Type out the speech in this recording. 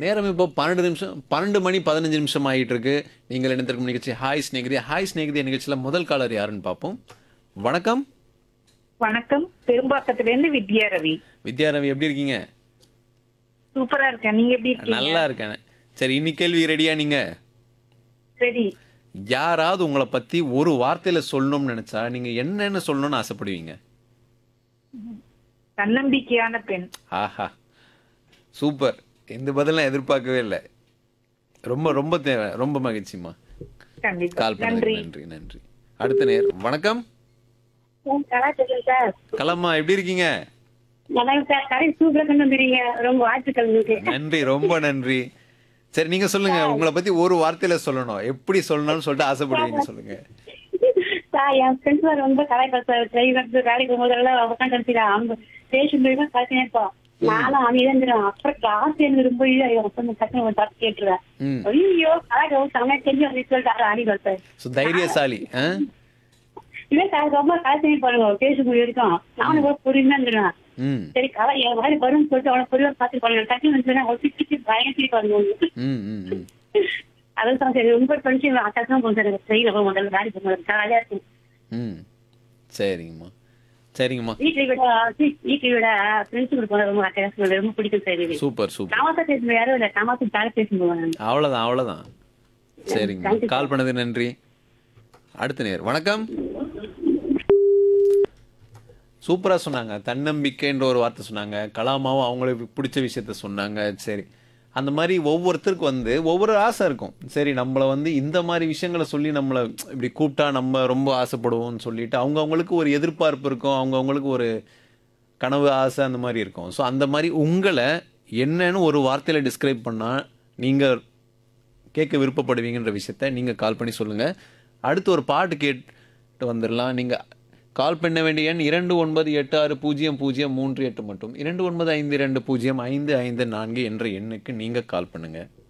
நேரம் இப்போ பன்னெண்டு நிமிஷம் பன்னெண்டு மணி பதினஞ்சு நிமிஷம் ஆகிட்டு இருக்கு நீங்கள் இணைந்திருக்கும் நிகழ்ச்சி ஹாய் ஸ்நேகிதி ஹாய் ஸ்நேகிதி நிகழ்ச்சியில் முதல் காலர் யாருன்னு பார்ப்போம் வணக்கம் வணக்கம் பெரும்பாக்கத்துல இருந்து வித்யா ரவி வித்யா ரவி எப்படி இருக்கீங்க சூப்பரா இருக்கேன் நீங்க எப்படி இருக்கீங்க நல்லா இருக்கேன் சரி இன்னைக்கு கேள்வி ரெடியா நீங்க சரி யாராவது உங்களை பத்தி ஒரு வார்த்தையில சொல்லணும்னு நினைச்சா நீங்க என்னன்னு சொல்லணும்னு ஆசைப்படுவீங்க தன்னம்பிக்கையான பெண் ஆஹா சூப்பர் இந்த பதிலாம் எதிர்பார்க்கவே இல்லை ரொம்ப ரொம்ப தேவை ரொம்ப மகிழ்ச்சிம்மா கண்டிப்பா கால் பண்ணதுக்கு நன்றி நன்றி நன்றி அடுத்த நேர் வணக்கம் சார் கலம்மா எப்படி இருக்கீங்க வணக்கம் சார் கடை சூப்பரா கொண்டு வந்துறீங்க ரொம்ப வாழ்த்துக்கள் உங்களுக்கு நன்றி ரொம்ப நன்றி சரி நீங்க சொல்லுங்க உங்களை பத்தி ஒரு வார்த்தையில சொல்லணும் எப்படி சொல்லணும்னு சொல்லிட்டு ஆசைப்படுவீங்க சொல்லுங்க சார் என் ஃப்ரெண்ட்ஸ் ரொம்ப கலாய்ப்பா சார் டிரைவர் வேலைக்கு போதெல்லாம் உட்காந்து அவங்க ஸ்டேஷன் போய் கலத்தினே இருப்போம் நானும் அமைதியா அப்புறம் கிளாஸ் எனக்கு ரொம்ப இது டக்குனு ஒரு தப்பு கேட்டுருவேன் ம் ஐயோ கலாய்க்க சமயம் தெரிஞ்சு வந்து சொல்லிட்டு ஆடி சார் ஸோ தைரியசாலி ஆ இல்ல சார் ரொம்ப கலாய்ச்சி பண்ணுங்க பேச முடியும் இருக்கும் நானும் ரொம்ப பொறுமையா இருந்துருவேன் ம் சரி கலை என் மாதிரி வரும்னு சொல்லிட்டு அவனை பொருளை பார்த்து பண்ண டக்குனு வந்து ஒரு சிக்கி பயங்கர பண்ணுவோம் ம் ம் ம் அதான் சரி ரொம்ப படிச்சு அட்டாச்சும் போகும் சார் ட்ரெயினில் போக முதல்ல வேலைக்கு போகும்போது ஜாலியா இருக்கும் ம் சரிங்கம்மா சரிங்கம்மா வீட்டை விட வீட்டை விட ஃப்ரெண்ட்ஸ் கூட போன ரொம்ப அட்டாச்சும் ரொம்ப பிடிக்கும் சார் இது சூப்பர் சூப்பர் தமாசா பேசும்போது யாரும் இல்லை தமாசா ஜாலியாக பேசும்போது அவ்வளோதான் அவ்வளோதான் சரிங்க கால் பண்ணது நன்றி அடுத்த நேர் வணக்கம் சூப்பராக சொன்னாங்க தன்னம்பிக்கைன்ற ஒரு வார்த்தை சொன்னாங்க கலாமாவும் அவங்களுக்கு பிடிச்ச விஷயத்த சொன்னாங்க சரி அந்த மாதிரி ஒவ்வொருத்தருக்கு வந்து ஒவ்வொரு ஆசை இருக்கும் சரி நம்மளை வந்து இந்த மாதிரி விஷயங்களை சொல்லி நம்மளை இப்படி கூப்பிட்டா நம்ம ரொம்ப ஆசைப்படுவோம்னு சொல்லிட்டு அவங்க அவங்களுக்கு ஒரு எதிர்பார்ப்பு இருக்கும் அவங்க அவங்களுக்கு ஒரு கனவு ஆசை அந்த மாதிரி இருக்கும் ஸோ அந்த மாதிரி உங்களை என்னன்னு ஒரு வார்த்தையில் டிஸ்கிரைப் பண்ணால் நீங்கள் கேட்க விருப்பப்படுவீங்கன்ற விஷயத்த நீங்கள் கால் பண்ணி சொல்லுங்கள் அடுத்து ஒரு பாட்டு கேட்டு வந்துடலாம் நீங்கள் கால் பண்ண வேண்டிய எண் இரண்டு ஒன்பது எட்டு ஆறு பூஜ்ஜியம் பூஜ்ஜியம் மூன்று எட்டு மட்டும் இரண்டு ஒன்பது ஐந்து இரண்டு பூஜ்ஜியம் ஐந்து ஐந்து நான்கு என்ற எண்ணுக்கு நீங்கள் கால் பண்ணுங்கள்